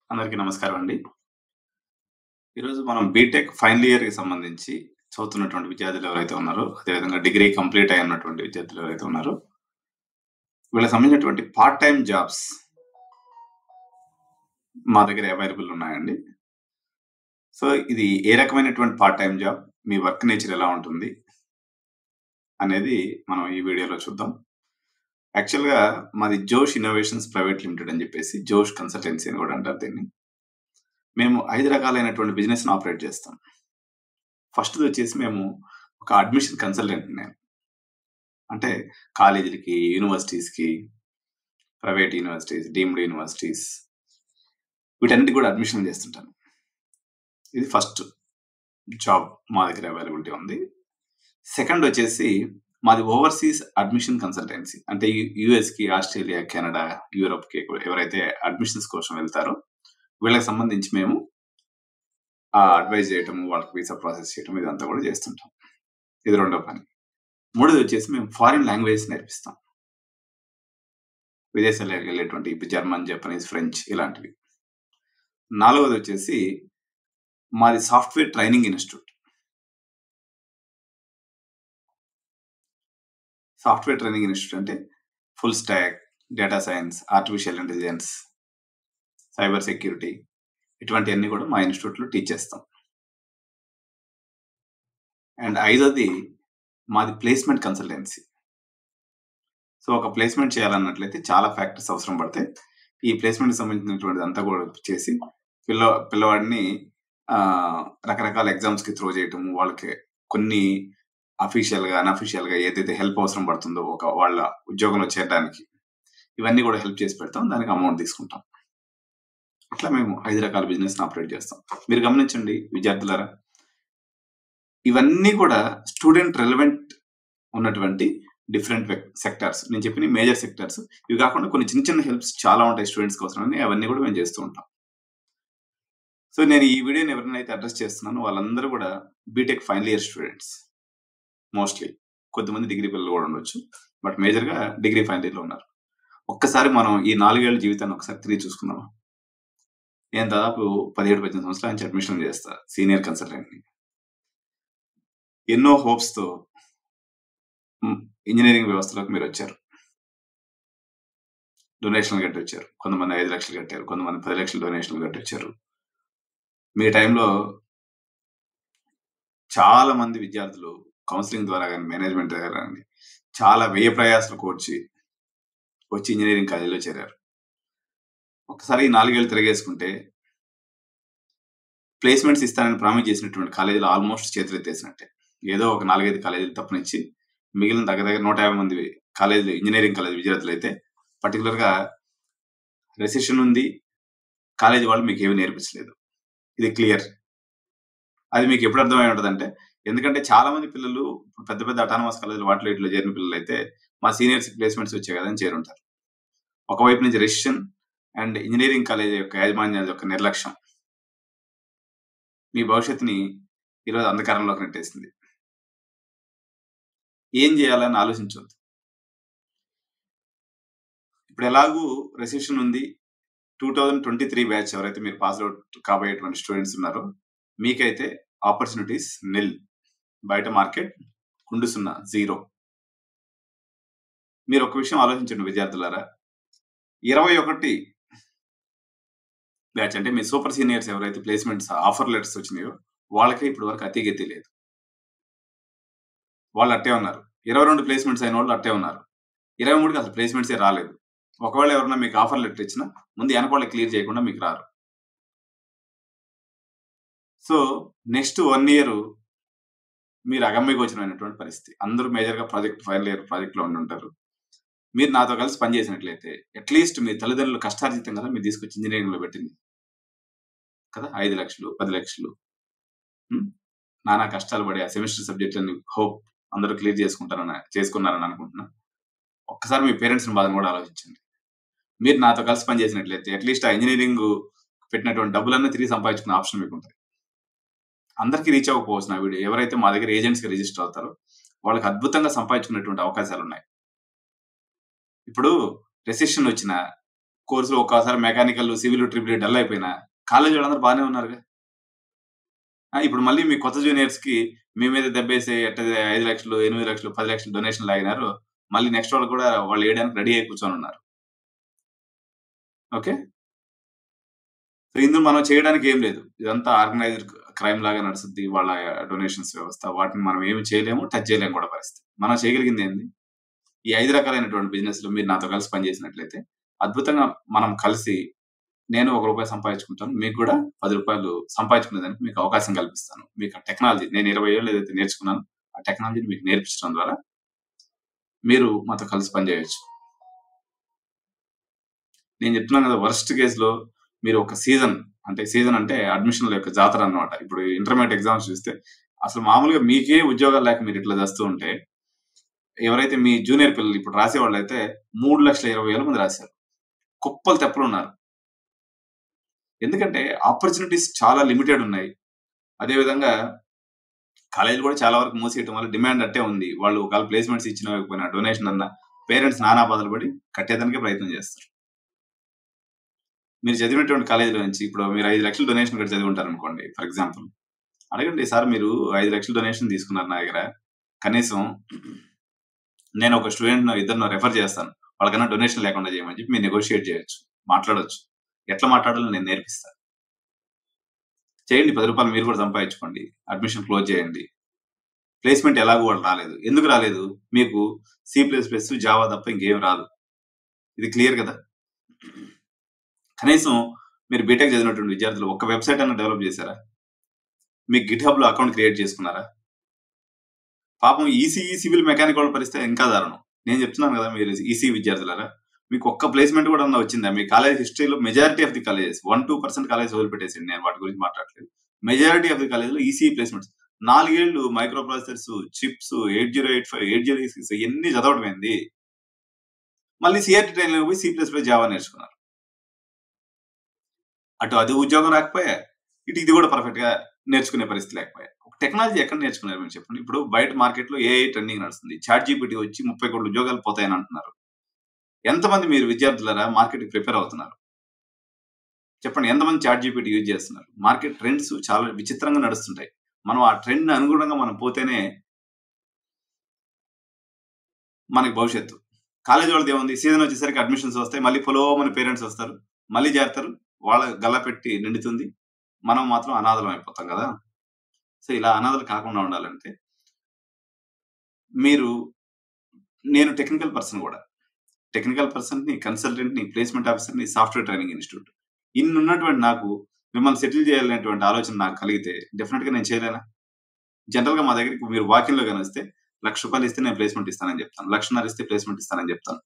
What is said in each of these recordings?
అందరికీ నమస్కారం అండి. ఈరోజు మనం బీటెక్ ఫైనల్ ఇయర్‌కి సంబంధించి చదువుతున్నటువంటి విద్యార్థులు ఎవరైతే ఉన్నారో, అదేవిధంగా డిగ్రీ కంప్లీట్ అయినటువంటి విద్యార్థులు ఎవరైతే ఉన్నారో, వీళ్ళకి సంబంధించినటువంటి పార్ట్ టైమ్ జాబ్స్ మా దగ్గర అవైలబుల్ ఉన్నాయండి. సో, ఇది ఏ రకమైనటువంటి పార్ట్ టైమ్ జాబ్, మీ వర్క్ నేచర్ ఎలా ఉంటుంది అనేది మనం ఈ వీడియోలో చూద్దాం. యాక్చువల్‌గా మాది జోష్ ఇన్నోవేషన్స్ ప్రైవేట్ లిమిటెడ్ అని చెప్పేసి జోష్ కన్సల్టెన్సీ అని కూడా అంటారు దీన్ని. మేము 5 రకాలైనటువంటి బిజినెస్‌ని ఆపరేట్ చేస్తాం. ఫస్ట్‌ది వచ్చేసి మేము ఒక అడ్మిషన్ కన్సల్టెంట్‌ని నేను. అంటే కాలేజీలకి, యూనివర్సిటీస్‌కి, ప్రైవేట్ యూనివర్సిటీస్, డీమ్డ్ యూనివర్సిటీస్ వీటన్నిటికి కూడా అడ్మిషన్ చేస్తుంటాను. ఇది ఫస్ట్ జాబ్ మా దగ్గర అవైలబిలిటీ ఉంది. సెకండ్ వచ్చేసి మాది ఓవర్‌సీస్ అడ్మిషన్ కన్సల్టెన్సీ. అంటే యు యూఎస్‌కి, ఆస్ట్రేలియా, కెనడా, యూరోప్‌కి ఎవరైతే అడ్మిషన్స్ కోసం వెళ్తారో వీళ్ళకి సంబంధించి మేము ఆహ్, అడ్వైస్ చేయటము, వాళ్ళకి వీసా ప్రాసెస్ చేయటం ఇదంతా కూడా చేస్తుంటాం. ఇది రెండో పని. మూడోది వచ్చేసి మేము ఫారిన్ లాంగ్వేజెస్ నేర్పిస్తాం. విదేశాలకు వెళ్ళేటువంటి ఇప్పుడు జర్మన్, జపనీస్, ఫ్రెంచ్ ఇలాంటివి. నాలుగోది వచ్చేసి మాది software training institute. Software training institute అంటే full stack, data science, artificial intelligence, cyber security ఇటువంటివన్నీ కూడా మా ఇన్‌స్టిట్యూట్‌లో టీచ్ చేస్తాం. అండ్ ఐదోది మాది ప్లేస్‌మెంట్ కన్సల్టెన్సీ. సో, ఒక ప్లేస్‌మెంట్ చేయాలన్నట్లయితే చాలా ఫ్యాక్టర్స్ అవసరం పడతాయి. ఈ ప్లేస్‌మెంట్‌కి సంబంధించినటువంటిదంతా కూడా చేసి పిల్ల పిల్లవాడిని ఆహ్, రకరకాల ఎగ్జామ్స్‌కి త్రో చేయటము, వాళ్ళకి కొన్ని అఫీషియల్‌గా, అన్‌అఫీషియల్‌గా ఏదైతే హెల్ప్ అవసరం పడుతుందో ఒక వాళ్ళ ఉద్యోగంలో చేరడానికి ఇవన్నీ కూడా హెల్ప్ చేసి పెడతాం. దానికి అమౌంట్ తీసుకుంటాం. అట్లా మేము 5 రకాల బిజినెస్‌ని ఆపరేట్ చేస్తాం. మీరు గమనించండి విద్యార్థులారా ఇవన్నీ కూడా స్టూడెంట్ రిలవెంట్ ఉన్నటువంటి డిఫరెంట్ వెక్ సెక్టార్స్. నేను చెప్పినయి మేజర్ సెక్టార్స్. ఇవి కాకుండా కొన్ని చిన్న చిన్న హెల్ప్స్ చాలా ఉంటాయి స్టూడెంట్స్‌కి అవసరమైనయి. అవన్నీ కూడా మేము చేస్తూ ఉంటాం. సో, నేను ఈ వీడియోని ఎవరినైతే అడ్రెస్ చేస్తున్నానో వాళ్ళందరూ కూడా BTech final year students. Mostly. కొంతమంది డిగ్రీ పిల్లలు కూడా ఉండొచ్చు. బట్ మేజర్‌గా డిగ్రీ ఫైనల్ ఇయర్‌లో ఉన్నారు. ఒక్కసారి మనం ఈ 4 ఏళ్ల జీవితాన్ని ఒకసారి తిరిగి చూసుకుందామా? నేను దాదాపు 17, 18 సంవత్సరాల నుంచి అడ్మిషన్ చేస్తా సీనియర్ కన్సల్టెంట్‌ని. ఎన్నో హోప్స్‌తో హ్మ్. ఇంజినీరింగ్ వ్యవస్థలోకి మీరొచ్చారు. డొనేషన్‌లు కట్టొచ్చారు. కొంతమంది 5,00,000 కట్టారు. కొంతమంది 10,00,000 డొనేషన్‌లు కట్టొచ్చారు. మీ టైంలో చాలా మంది విద్యార్థులు కౌన్సెలింగ్ ద్వారా గాని, మేనేజ్మెంట్ ద్వారా గాని చాలా వ్యయ ప్రయాసలు కోర్చి వచ్చి ఇంజినీరింగ్ కాలేజీలో చేరారు. ఒక్కసారి ఈ 4 ఏళ్లు తిరగేసుకుంటే ప్లేస్‌మెంట్స్ ఇస్తానని ప్రామిస్ చేసినటువంటి కాలేజీలు ఆల్‌మోస్ట్ చేతులెత్తేసినట్టే. ఏదో ఒక 4, 5 కాలేజీలు తప్పనిచ్చి మిగిలిన దగ్గర దగ్గర 150 మంది కాలేజీలు ఇంజినీరింగ్ కాలేజీ విద్యార్థులైతే పర్టిక్యులర్‌గా రెసెషన్ ఉంది. కాలేజీ వాళ్ళు మీకేమి నేర్పించలేదు. ఇది క్లియర్. అది మీకు ఎప్పుడు అర్థమై ఉంటదంటే ఎందుకంటే చాలా మంది పిల్లలు పెద్ద పెద్ద అటానమస్ కాలేజీలు వాటిలో వీటిలో చేరిన పిల్లలైతే మా సీనియర్స్‌కి ప్లేస్‌మెంట్స్ వచ్చాయి కదా! అని చేరుంటారు. ఒకవైపు నుంచి రెసిషన్ అండ్ ఇంజినీరింగ్ కాలేజీ యొక్క యాజమాన్యాల యొక్క నిర్లక్ష్యం. మీ భవిష్యత్తుని ఈరోజు అంధకారంలోకి నెట్టేసింది. ఏం చేయాలని ఆలోచించొద్దు. ఇప్పుడు ఎలాగూ రెసెషన్ ఉంది. 2023 బ్యాచ్ ఎవరైతే మీరు పాస్ ఔట్ కాబోయేటువంటి స్టూడెంట్స్ ఉన్నారో మీకైతే ఆపర్చునిటీస్ నిల్. బయట మార్కెట్ కుండు సున్నా. జీరో. మీరు ఒక విషయం ఆలోచించండి విద్యార్థులారా. 21 బ్యాచ్ అంటే మీ సూపర్ సీనియర్స్ ఎవరైతే ప్లేస్‌మెంట్స్ ఆఫర్ లెటర్స్ వచ్చినాయో వాళ్ళకే ఇప్పటి వరకు అతి గతి లేదు. వాళ్ళు అట్టే ఉన్నారు. 22 ప్లేస్‌మెంట్స్ అయినోళ్ళు అట్టే ఉన్నారు. 23కి అసలు ప్లేస్‌మెంట్సే రాలేదు. ఒకవేళ ఎవరైనా మీకు ఆఫర్ లెటర్ ఇచ్చినా ముందు వెనకోళ్ళకి క్లియర్ చేయకుండా మీకు రారు. సో, నెక్స్ట్ 1 ఇయర్ మీరు అగమ్యగోచరమైనటువంటి పరిస్థితి. అందరూ మేజర్‌గా ప్రాజెక్ట్ ఫైనల్ ఇయర్ ప్రాజెక్ట్‌లో ఉండుంటారు. మీరు నాతో కలిసి పని చేసినట్లయితే అట్‌లీస్ట్ మీ తల్లిదండ్రులు కష్టార్జితం కదా! మీరు తీసుకొచ్చి ఇంజినీరింగ్‌లో పెట్టింది. కదా! 5,00,000 10,00,000 హ్మ్. నానా కష్టాలు పడి ఆ సెమిస్టర్ సబ్జెక్ట్‌లన్నీ హోప్ అందరూ క్లియర్ చేసుకుంటారని చేసుకున్నారని అనుకుంటున్నా. ఒక్కసారి మీ పేరెంట్స్‌ని బాధను కూడా ఆలోచించండి. మీరు నాతో కలిసి పని చేసినట్లయితే అట్‌లీస్ట్ ఆ ఇంజినీరింగ్ పెట్టినటువంటి డబ్బులన్నీ తిరిగి సంపాదించుకునే ఆప్షన్ మీకుంటది. అందరికీ రీచ్ అవ్వకపోవచ్చు నా వీడియో. ఎవరైతే మా దగ్గర ఏజెంట్స్‌గా రిజిస్టర్ అవుతారో వాళ్ళకి అద్భుతంగా సంపాదించుకునేటువంటి అవకాశాలున్నాయి. ఇప్పుడు రెసెషన్ వచ్చినా కోర్సులో ఒక్కసారి మెకానికల్ సివిల్ ట్రిపుల్ డల్ అయిపోయినా కాలేజ్ వాళ్ళందరూ బాగానే ఉన్నారుగా ఆ, ఇప్పుడు మళ్ళీ మీ కొత్త జూనియర్స్ కి మీ మీద దెబ్బేసి ఎట్ట ఐదు లక్షలు ఎనిమిది లక్షలు పది లక్షలు డొనేషన్ లాగినారు మళ్ళీ నెక్స్ట్ వాళ్ళు కూడా వాళ్ళు వేయడానికి రెడీ అయి కూర్చొని ఉన్నారు ఓకే సో ఇందులో మనం చేయడానికి ఏం లేదు ఇదంతా ఆర్గనైజ్డ్ క్రైమ్ లాగా నడుస్తుంది వాళ్ళ డొనేషన్స్ వ్యవస్థ వాటిని మనం ఏమి చేయలేము టచ్ చేయలేము కూడా పరిస్థితి మనం చేయగలిగింది ఏంది ఈ ఐదు రకాలైనటువంటి బిజినెస్ లో మీరు నాతో కలిసి పనిచేసినట్లయితే అద్భుతంగా మనం కలిసి నేను ఒక రూపాయి సంపాదించుకుంటాను మీకు కూడా పది రూపాయలు సంపాదించుకునేదానికి మీకు అవకాశం కల్పిస్తాను మీకు టెక్నాలజీ నేను ఇరవై ఏళ్ళు ఏదైతే నేర్చుకున్నాను ఆ టెక్నాలజీని మీకు నేర్పించడం ద్వారా మీరు మాతో కలిసి పనిచేయవచ్చు నేను చెప్తున్నాను కదా వర్స్ట్ కేసులో మీరు ఒక సీజన్ అంటే సీజన్ అంటే అడ్మిషన్ల యొక్క జాతర అన్నమాట ఇప్పుడు ఇంటర్మీడియట్ ఎగ్జామ్స్ చూస్తే అసలు మామూలుగా మీకే ఉద్యోగాలు లేక మీరు ఇట్లా చేస్తూ ఉంటే ఎవరైతే మీ జూనియర్ పిల్లలు ఇప్పుడు రాసే వాళ్ళు అయితే మూడు లక్షల ఇరవై వేల మంది రాశారు కుప్పలు తెప్పలు ఉన్నారు ఎందుకంటే ఆపర్చునిటీస్ చాలా లిమిటెడ్ ఉన్నాయి అదేవిధంగా కాలేజీలు కూడా చాలా వరకు మూసేయటం వల్ల డిమాండ్ అట్టే ఉంది వాళ్ళు ఒకవేళ ప్లేస్మెంట్స్ ఇచ్చిన ఇవ్వకపోయినా డొనేషన్ అన్న పేరెంట్స్ నానా బాధలు పడి కట్టేదానికే ప్రయత్నం చేస్తారు మీరు చదివినటువంటి కాలేజీలో నుంచి ఇప్పుడు మీరు ఐదు లక్షలు డొనేషన్ కట్టి చదివి ఉంటారు అనుకోండి ఫర్ ఎగ్జాంపుల్ అడగండి సార్ మీరు ఐదు లక్షలు డొనేషన్ తీసుకున్నారు నా దగ్గర కనీసం నేను ఒక స్టూడెంట్ ఇద్దరు రెఫర్ చేస్తాను వాళ్ళకన్నా డొనేషన్ లేకుండా చేయమని చెప్పి మీరు నెగోషియేట్ చేయొచ్చు మాట్లాడొచ్చు ఎట్లా మాట్లాడాలో నేను నేర్పిస్తాను చేయండి పది రూపాయలు మీరు కూడా సంపాదించుకోండి అడ్మిషన్ క్లోజ్ చేయండి ప్లేస్మెంట్ ఎలాగో వాళ్ళు రాలేదు ఎందుకు రాలేదు మీకు సి ప్లస్ ప్లస్ జావా తప్ప ఇంకేం రాదు ఇది క్లియర్ కదా కనీసం మీరు బీటెక్ చదివినటువంటి విద్యార్థులు ఒక వెబ్సైట్ అన్న డెవలప్ చేశారా మీ గిట్ హబ్ లో అకౌంట్ క్రియేట్ చేసుకున్నారా పాపం ఈసీఈ సివిల్ మెకానిక్ వాళ్ళ పరిస్థితి ఇంకా దారుణం నేను చెప్తున్నాను కదా మీరు ఈసీ విద్యార్థులారా మీకు ఒక్క ప్లేస్మెంట్ కూడా అన్న వచ్చిందా మీ కాలేజ్ హిస్టరీలో majority of the colleges one two percent college వదిలిపెట్టేసింది నేను వాటి గురించి మాట్లాడలేదు మెజారిటీ ఆఫ్ ది కాలేజ్ లో ఈసీ ప్లేస్మెంట్స్ నాలుగేళ్లు microprocessors chips eight zero eight five eight zero six ఎన్ని చదవడం ఏంది మళ్ళీ సిఆర్టీ ట్రైన్ పోయి సి ప్లస్ ప్లస్ జావా నేర్చుకున్నారు అటు అది ఉద్యోగం రాకపోయా ఇటు ఇది కూడా పర్ఫెక్ట్ గా నేర్చుకునే పరిస్థితి లేకపోయా టెక్నాలజీ ఎక్కడ నేర్చుకున్నారు మీరు చెప్పండి ఇప్పుడు బయట మార్కెట్ లో ఏఐ ట్రెండింగ్ నడుస్తుంది చాట్ జీపీటీ వచ్చి ముప్పై కోట్ల ఉద్యోగాలు పోతాయని అంటున్నారు ఎంతమంది మీరు విద్యార్థులరా మార్కెట్ ప్రిపేర్ అవుతున్నారు చెప్పండి ఎంతమంది చాట్ జీపీటీ యూజ్ చేస్తున్నారు మార్కెట్ ట్రెండ్స్ చాలా విచిత్రంగా నడుస్తుంటాయి మనం ఆ ట్రెండ్ అనుగుణంగా మనం పోతేనే మనకి భవిష్యత్తు కాలేజ్ వాళ్ళది ఏముంది సీజన్ వచ్చేసరికి అడ్మిషన్స్ వస్తాయి మళ్ళీ ఫలో మన పేరెంట్స్ వస్తారు మళ్ళీ చేరుతారు వాళ్ళ గల్ల పెట్టి నిండుతుంది మనం మాత్రం అనాథలం అయిపోతాం కదా సో ఇలా అనాథలు కాకుండా ఉండాలంటే మీరు నేను టెక్నికల్ పర్సన్ కూడా టెక్నికల్ పర్సన్ ని కన్సల్టెంట్ ని ప్లేస్మెంట్ ఆఫీసర్ ని సాఫ్ట్వేర్ ట్రైనింగ్ ఇన్స్టిట్యూట్ ఇన్ని ఉన్నటువంటి నాకు మిమ్మల్ని సెటిల్ చేయాలనేటువంటి ఆలోచన నాకు కలిగితే డెఫినెట్ గా నేను చేయలేనా జనరల్ గా మా దగ్గరికి మీరు వాకింగ్ లో కనిస్తే లక్ష రూపాయలు ఇస్తే నేను ప్లేస్మెంట్ ఇస్తానని చెప్తాను లక్షన్నర ఇస్తే ప్లేస్మెంట్ ఇస్తానని చెప్తాను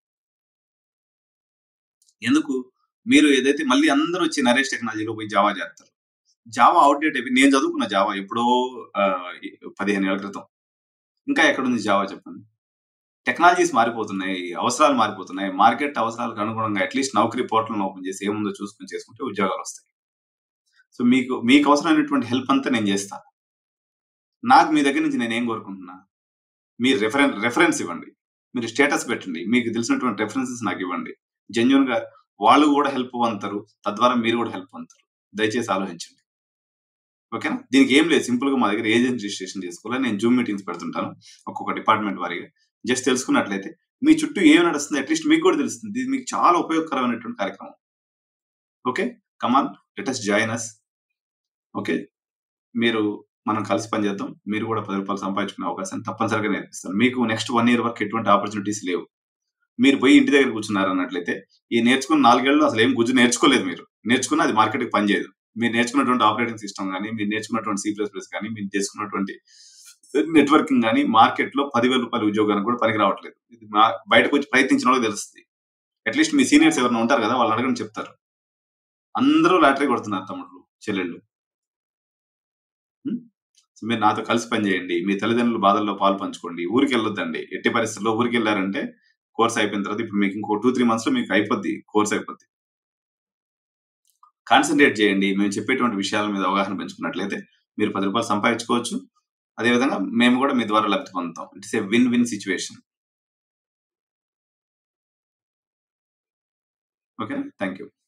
ఎందుకు మీరు ఏదైతే మళ్ళీ అందరూ వచ్చి నరేష్ టెక్నాలజీలో పోయి జావా చేస్తారు జావా అవుట్డేట్ అయిపోయి నేను చదువుకున్న జావా ఎప్పుడో ఆ, పదిహేను ఏళ్ల క్రితం ఇంకా ఎక్కడుంది జావా చెప్పండి టెక్నాలజీస్ మారిపోతున్నాయి అవసరాలు మారిపోతున్నాయి మార్కెట్ అవసరాలకు అనుగుణంగా అట్లీస్ట్ నౌకరీ పోర్టల్ ఓపెన్ చేసి ఏముందో చూసుకొని చేసుకుంటే ఉద్యోగాలు వస్తాయి సో మీకు మీకు అవసరమైనటువంటి హెల్ప్ అంతా నేను చేస్తా నాకు మీ దగ్గర నుంచి నేను ఏం కోరుకుంటున్నా మీరు రెఫరెన్ రెఫరెన్స్ ఇవ్వండి మీరు స్టేటస్ పెట్టండి మీకు తెలిసినటువంటి రెఫరెన్సెస్ నాకు ఇవ్వండి జెన్యున్ గా వాళ్ళు కూడా హెల్ప్ పొందుతారు తద్వారా మీరు కూడా హెల్ప్ పొందుతారు దయచేసి ఆలోచించండి ఓకేనా దీనికి ఏం లేదు సింపుల్ గా మా దగ్గర ఏజెంట్ రిజిస్ట్రేషన్ చేసుకోవాలి నేను జూమ్ మీటింగ్స్ పెడుతుంటాను ఒక్కొక్క డిపార్ట్మెంట్ వారిగా జస్ట్ తెలుసుకున్నట్లయితే మీ చుట్టూ ఏం నడుస్తుంది అట్లీస్ట్ మీకు కూడా తెలుస్తుంది ఇది మీకు చాలా ఉపయోగకరమైనటువంటి కార్యక్రమం okay come on let us join us okay మీరు మనం కలిసి పనిచేద్దాం మీరు కూడా పది రూపాయలు సంపాదించుకునే అవకాశం తప్పనిసరిగా నేర్పిస్తాను మీకు నెక్స్ట్ వన్ ఇయర్ వరకు ఎటువంటి ఆపర్చునిటీస్ లేవు మీరు పోయి ఇంటి దగ్గర కూర్చున్నారు అన్నట్లయితే ఈ నేర్చుకున్న నాలుగేళ్ళు అసలు ఏం గుజ్జు నేర్చుకోలేదు మీరు నేర్చుకున్న అది మార్కెట్కి పనిచేయదు మీరు నేర్చుకున్నటువంటి ఆపరేటింగ్ సిస్టమ్ కానీ మీరు నేర్చుకున్నటువంటి సి ప్లస్ ప్లస్ కానీ మీరు చేసుకున్నటువంటి నెట్వర్కింగ్ కానీ మార్కెట్ లో పదివేల రూపాయల ఉద్యోగానికి కూడా పనికి రావట్లేదు ఇది మా- బయటకు వచ్చి ప్రయత్నించిన వాళ్ళకి తెలుస్తుంది అట్లీస్ట్ మీ సీనియర్స్ ఎవరైనా ఉంటారు కదా వాళ్ళు అడగని చెప్తారు అందరూ లాటరీ కొడుతున్నారు తమ్ముళ్ళు చెల్లెళ్ళు ఉం? సో మీరు నాతో కలిసి పనిచేయండి మీ తల్లిదండ్రుల బాధల్లో పాలు పంచుకోండి ఊరికి వెళ్ళొద్దండి ఎట్టి పరిస్థితుల్లో ఊరికి వెళ్ళారంటే కోర్స్ అయిపోయిన తర్వాత ఇప్పుడు మీకు ఇంకో టూ త్రీ మంత్స్ లో మీకు అయిపోద్ది కోర్స్ అయిపోద్ది కాన్సన్ట్రేట్ చేయండి మేము చెప్పేటువంటి విషయాల మీద అవగాహన పెంచుకున్నట్లయితే మీరు పది రూపాయలు సంపాదించుకోవచ్చు అదేవిధంగా మేము కూడా మీ ద్వారా లబ్ధి పొందుతాం it's a win win situation ఓకేనా థ్యాంక్ యూ